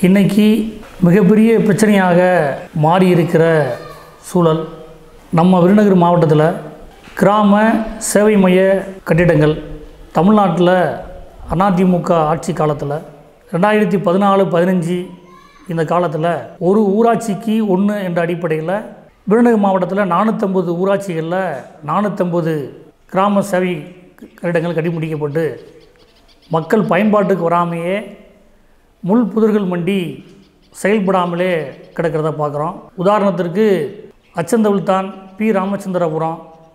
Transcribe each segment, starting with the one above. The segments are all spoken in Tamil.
இன்னைக்கு மிகப்பெரிய பிரச்சனையாக மாறி இருக்கிற சூழல் நம்ம விருதுநகர் மாவட்டத்தில் கிராம சேவை மைய கட்டிடங்கள் தமிழ்நாட்டில் அதிமுக ஆட்சி காலத்தில் ரெண்டாயிரத்தி பதினாலு பதினஞ்சு இந்த காலத்தில் ஒரு ஊராட்சிக்கு ஒன்று என்ற அடிப்படையில் விருதுநகர் மாவட்டத்தில் நானூற்றம்பது ஊராட்சிகளில் நானூற்றம்பது கிராம சேவை கட்டிடங்கள் கட்டி முடிக்கப்பட்டு மக்கள் பயன்பாட்டுக்கு வராமையே முள் புதர்கள் மண்டி செயல்படாமலே கிடக்கிறத பார்க்குறோம் உதாரணத்திற்கு அச்சந்தவிழ்தான் பி ராமச்சந்திரபுரம்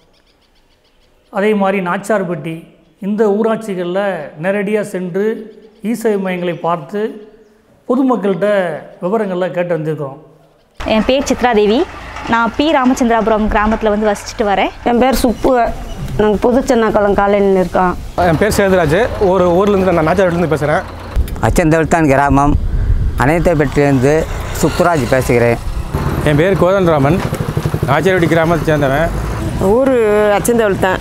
அதே மாதிரி நாச்சார்பட்டி இந்த ஊராட்சிகளில் நேரடியாக சென்று ஈசேவை மையங்களை பார்த்து பொதுமக்கள்கிட்ட விவரங்களை கேட்டு வந்திருக்கிறோம் என் பேர் சித்ராதேவி நான் பி ராமச்சந்திராபுரம் கிராமத்தில் வந்து வசிச்சுட்டு வரேன் என் பேர் சுப்பு நாங்கள் புதுச்சென்னாக்குளம் காலையில் இருக்கோம் என் பேர் சேதுராஜ் ஒரு ஊர்லேருந்து நான் நாச்சாரிலேருந்து பேசுகிறேன் அச்சந்தவிழ்தான் கிராமம் அனைத்தைப்பட்டிலிருந்து சுப்புராஜ் பேசுகிறேன் என் பேர் கோதண்டராமன் நாச்சாரிவட்டி கிராமத்தை சேர்ந்தவன் ஊர் அச்சந்தவள் தான்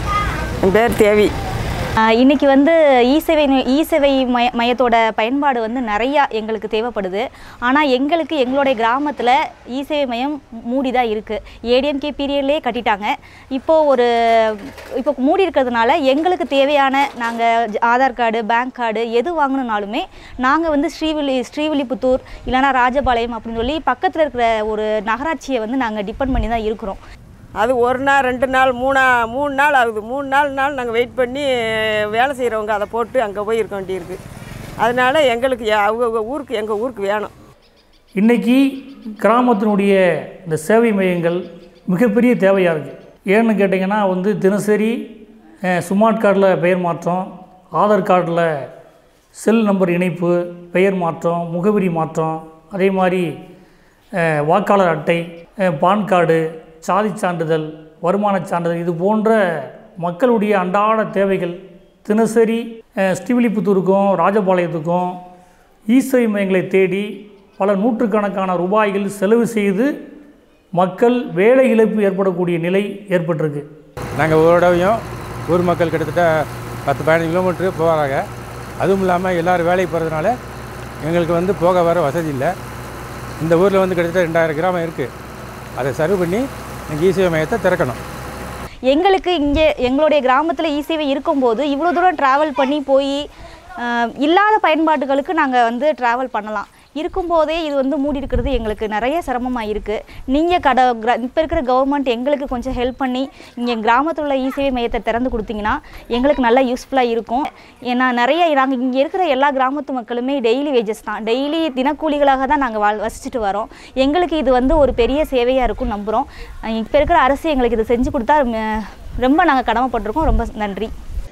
என் பேர் தேவி ஆஹ் இன்னைக்கு வந்து இசேவை இசேவை மைய மையத்தோட பயன்பாடு வந்து நிறையா எங்களுக்கு தேவைப்படுது ஆனால் எங்களுக்கு எங்களுடைய கிராமத்தில் இசேவை மையம் மூடி தான் இருக்குது ஏடிஎம்கே பீரியட்லேயே கட்டிட்டாங்க இப்போது ஒரு இப்போ மூடி இருக்கிறதுனால எங்களுக்கு தேவையான நாங்கள் ஆதார் கார்டு பேங்க் கார்டு எது வாங்கணுனாலுமே நாங்கள் வந்து ஸ்ரீவில்லி ஸ்ரீவில்லிபுத்தூர் இல்லைனா ராஜபாளையம் அப்படின்னு சொல்லி பக்கத்தில் இருக்கிற ஒரு நகராட்சியை வந்து நாங்கள் டிபெண்ட் பண்ணி தான் இருக்கிறோம் அது ஒரு நாள் ரெண்டு நாள் மூணா மூணு நாள் ஆகுது மூணு நாலு நாள் நாங்கள் வெயிட் பண்ணி வேலை செய்கிறவங்க அதை போட்டு அங்கே போய் இருக்க வேண்டியிருக்கு அதனால எங்களுக்கு யா- அவங்க ஊருக்கு எங்கள் ஊருக்கு வேணும் இன்னைக்கு கிராமத்தினுடைய இந்த சேவை மையங்கள் மிகப்பெரிய தேவையாக இருக்குது ஏன்னு கேட்டிங்கன்னா வந்து தினசரி அஹ், ஸ்மார்ட் கார்டில் பெயர் மாற்றம் ஆதார் கார்டில் செல் நம்பர் இணைப்பு பெயர் மாற்றம் முகவரி மாற்றம் அதே மாதிரி அஹ், வாக்காளர் அட்டை அஹ், பான் கார்டு சாதி சான்றிதழ் வருமானச் சான்றிதழ் இது போன்ற மக்களுடைய அன்றாட தேவைகள் தினசரி அஹ், ஸ்ரீவில்லிபுத்தூருக்கும் ராஜபாளையத்துக்கும் ஈசை மையங்களை தேடி பல நூற்றுக்கணக்கான ரூபாய்கள் செலவு செய்து மக்கள் வேலை இழப்பு ஏற்படக்கூடிய நிலை ஏற்பட்டிருக்கு நாங்கள் ஒருடவையும் ஊர் மக்கள் கிட்டத்தட்ட பத்து பதினஞ்சு கிலோமீட்டரு போகிறாங்க அதுவும் இல்லாமல் எல்லோரும் வேலைக்கு போகிறதுனால எங்களுக்கு வந்து போக வர வசதி இல்லை இந்த ஊரில் வந்து கிட்டத்தட்ட ரெண்டாயிரம் கிராமம் இருக்குது அதை சர்வ் பண்ணி எங்கள் ஈசிஐ மையத்தை திறக்கணும் எங்களுக்கு இங்கே எங்களுடைய கிராமத்தில் இசேவை இருக்கும்போது இவ்வளோ தூரம் ட்ராவல் பண்ணி போய் இல்லாத பயன்பாடுகளுக்கு நாங்கள் வந்து ட்ராவல் பண்ணலாம் இருக்கும்போதே இது வந்து மூடி இருக்கிறது எங்களுக்கு நிறைய சிரமமாக இருக்குது நீங்கள் கட இப்போ இருக்கிற கவர்மெண்ட் எங்களுக்கு கொஞ்சம் ஹெல்ப் பண்ணி இங்கே கிராமத்தில் உள்ள இசேவை மையத்தை திறந்து கொடுத்தீங்கன்னா எங்களுக்கு நல்லா யூஸ்ஃபுல்லாக இருக்கும் ஏன்னா நிறைய நாங்கள் இங்கே இருக்கிற எல்லா கிராமத்து மக்களுமே டெய்லி வேஜஸ் தான் டெய்லி தினக்கூலிகளாக தான் நாங்கள் வாழ் வசிச்சுட்டு வரோம் எங்களுக்கு இது வந்து ஒரு பெரிய சேவையாக இருக்கும் நம்புகிறோம் இப்போ இருக்கிற அரசு எங்களுக்கு இது செஞ்சு கொடுத்தா ம- ரொம்ப நாங்கள் கடமைப்பட்டிருக்கோம் ரொம்ப நன்றி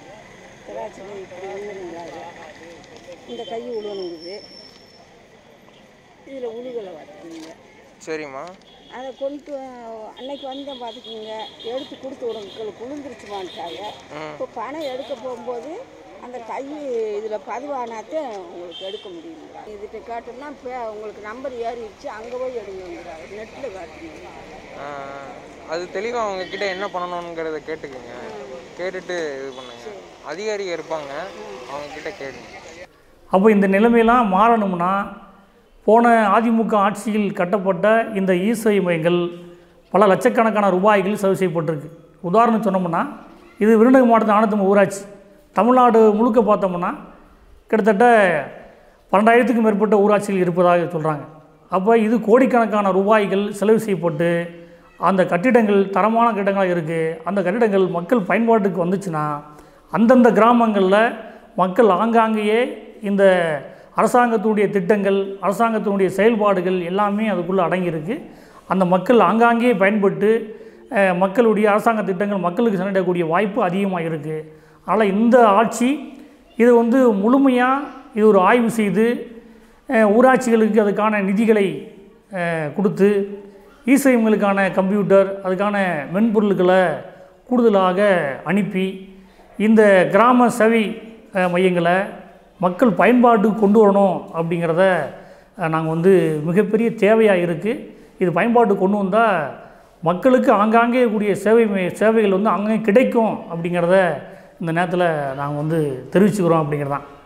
இந்த கை உழுவுனுங்குது இதில் உழுகலை பார்த்துக்குங்க சரிம்மா அதை கொண்டு வ- அன்னைக்கு வந்தேன் பார்த்துக்குங்க எடுத்து கொடுத்து விடுங்களுக்கு உளுந்துருச்சுமான்ட்டாங்க இப்போ பணம் எடுக்க போகும்போது அந்த கை இதில் பதிவானாத்தே உங்களுக்கு எடுக்க முடியுங்க இதுகிட்ட காட்டோம்னா இப்போ உங்களுக்கு நம்பர் ஏறிடுச்சு அங்கே போய் எடுங்கிறாங்க நெட்டில் காட்டுங்க ஆஹ், அது தெளிவாக அவங்க கிட்ட என்ன பண்ணணுங்கிறத கேட்டுக்குங்க கேட்டுட்டு இது பண்ணுங்க அதிகாரிகள் இருப்பாங்க அவங்க கிட்ட கேளுங்க அப்போ இந்த நிலைமையெல்லாம் மாறணும்னா போன அதிமுக ஆட்சியில் கட்டப்பட்ட இந்த ஈசை மையங்கள் பல லட்சக்கணக்கான ரூபாய்கள் செலவு செய்யப்பட்டிருக்கு உதாரணம் சொன்னோம்னா இது விருதுநகர் மாவட்டத்தில் நானூற்றம்பது ஊராட்சி தமிழ்நாடு முழுக்க பார்த்தோம்னா கிட்டத்தட்ட பன்னெண்டாயிரத்துக்கும் மேற்பட்ட ஊராட்சிகள் இருப்பதாக சொல்கிறாங்க அப்போ இது கோடிக்கணக்கான ரூபாய்கள் செலவு செய்யப்பட்டு அந்த கட்டிடங்கள் தரமான கட்டிடங்களாக இருக்குது அந்த கட்டிடங்கள் மக்கள் பயன்பாட்டுக்கு வந்துச்சுன்னா அந்தந்த கிராமங்களில் மக்கள் ஆங்காங்கேயே இந்த அரசாங்கத்தினுடைய திட்டங்கள் அரசாங்கத்தினுடைய செயல்பாடுகள் எல்லாமே அதுக்குள்ளே அடங்கியிருக்கு அந்த மக்கள் ஆங்காங்கே பயன்பட்டு அஹ், மக்களுடைய அரசாங்க திட்டங்கள் மக்களுக்கு சென்றடையக்கூடிய வாய்ப்பு அதிகமாக இருக்குது அதனால் இந்த ஆட்சி இது வந்து முழுமையாக இது ஒரு ஆய்வு செய்து அஹ், ஊராட்சிகளுக்கு அதுக்கான நிதிகளை அஹ், கொடுத்து இசைவங்களுக்கான கம்ப்யூட்டர் அதுக்கான மென்பொருட்களை கூடுதலாக அனுப்பி இந்த கிராம சேவை அஹ், மையங்களை மக்கள் பயன்பாட்டுக்கு கொண்டு வரணும் அப்படிங்கிறத நாங்கள் வந்து மிகப்பெரிய தேவையாக இருக்குது இது பயன்பாட்டுக்கு கொண்டு வந்தால் மக்களுக்கு ஆங்காங்கே கூடிய சேவை மை- சேவைகள் வந்து அங்கங்கே கிடைக்கும் அப்படிங்கிறத இந்த நேரத்தில் நாங்கள் வந்து தெரிவிச்சுக்கிறோம் அப்படிங்கிறது தான்